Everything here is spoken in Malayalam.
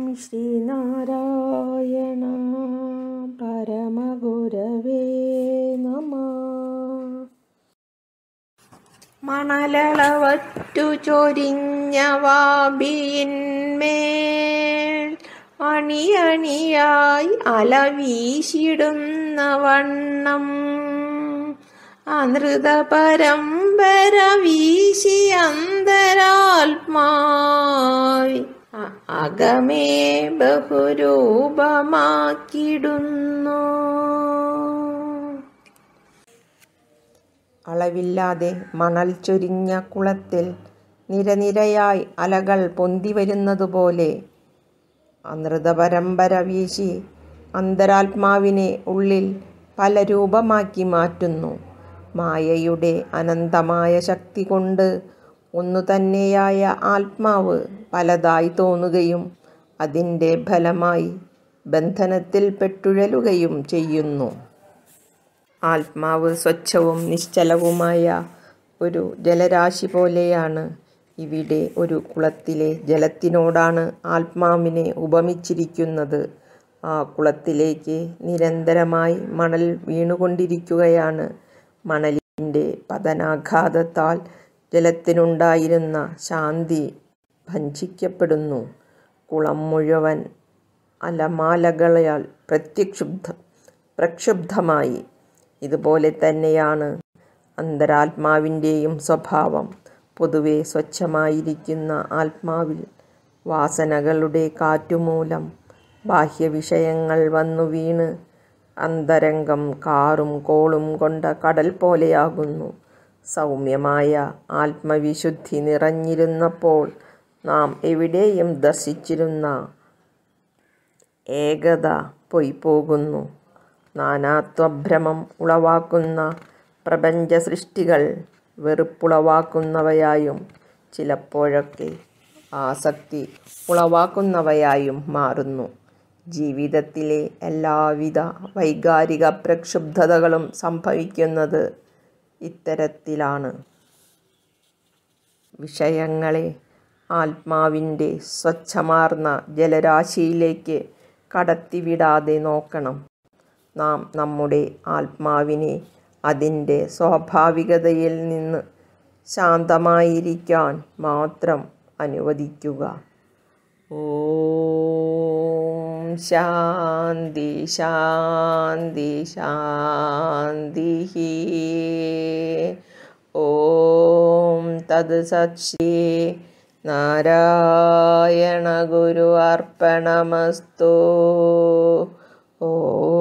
ശ്രീനാരായണ പരമഗുരവേ നമ മണലളവറ്റു ചൊരിഞ്ഞ വാബിയിന്മേൽ അണിയണിയായി അല വീശിടുന്ന വണ്ണം അനൃത പരമ്പര വീശി അന്തരാത്മായി അ- അകമേ ബഹുരൂപമാക്കിടുന്നു അളവില്ലാതെ മണൽ ചൊരിഞ്ഞ കുളത്തിൽ നിരനിരയായി അലകൾ പൊന്തി വരുന്നതുപോലെ അനൃതപരമ്പര വീശി അന്തരാത്മാവിനെ ഉള്ളിൽ പല രൂപമാക്കി മാറ്റുന്നു മായയുടെ അനന്തമായ ശക്തി കൊണ്ട് ഒന്നു തന്നെയായ ആത്മാവ് പലതായി തോന്നുകയും അതിൻ്റെ ഫലമായി ബന്ധനത്തിൽ പെട്ടുഴലുകയും ചെയ്യുന്നു ആത്മാവ് സ്വച്ഛവും നിശ്ചലവുമായ ഒരു ജലരാശി പോലെയാണ് ഇവിടെ ഒരു കുളത്തിലെ ജലത്തിനോടാണ് ആത്മാവിനെ ഉപമിച്ചിരിക്കുന്നത് ആ കുളത്തിലേക്ക് നിരന്തരമായി മണൽ വീണുകൊണ്ടിരിക്കുകയാണ് മണലിൻ്റെ പതനാഘാതത്താൽ ജലത്തിനുണ്ടായിരുന്ന ശാന്തി ഭഞ്ചിക്കപ്പെടുന്നു കുളം മുഴുവൻ അലമാലകളാൽ പ്രത്യക്ഷുബ്ധ പ്രക്ഷുബ്ധമായി ഇതുപോലെ തന്നെയാണ് അന്തരാത്മാവിൻ്റെയും സ്വഭാവം പൊതുവെ സ്വച്ഛമായിരിക്കുന്ന ആത്മാവിൽ വാസനകളുടെ കാറ്റുമൂലം ബാഹ്യവിഷയങ്ങൾ വന്നു വീണ് അന്തരംഗം കാറും കോളും കൊണ്ട കടൽ പോലെയാകുന്നു സൗമ്യമായ ആത്മവിശുദ്ധി നിറഞ്ഞിരുന്നപ്പോൾ നാം എവിടെയും ദർശിച്ചിരുന്ന ഏകത പൊയ്പോകുന്നു നാനാത്വഭ്രമം ഉളവാക്കുന്ന പ്രപഞ്ച സൃഷ്ടികൾ വെറുപ്പുളവാക്കുന്നവയായും ചിലപ്പോഴൊക്കെ ആസക്തി ഉളവാക്കുന്നവയായും മാറുന്നു ജീവിതത്തിലെ എല്ലാവിധ വൈകാരിക പ്രക്ഷുബ്ധതകളും സംഭവിക്കുന്നത് ഇത്തരത്തിലാണ് വിഷയങ്ങളെ ആത്മാവിൻ്റെ സ്വച്ഛമാർന്ന ജലരാശിയിലേക്ക് കടത്തിവിടാതെ നോക്കണം നാം നമ്മുടെ ആത്മാവിനെ അതിൻ്റെ സ്വാഭാവികതയിൽ നിന്ന് ശാന്തമായിരിക്കാൻ മാത്രം അനുവദിക്കുക ഓം ശാന്തി ശാന്തി ശാന്തി ഓം തത് സത്ശ്രീ നാരായണ ഗുരു അർപ്പണമസ്തു ഓ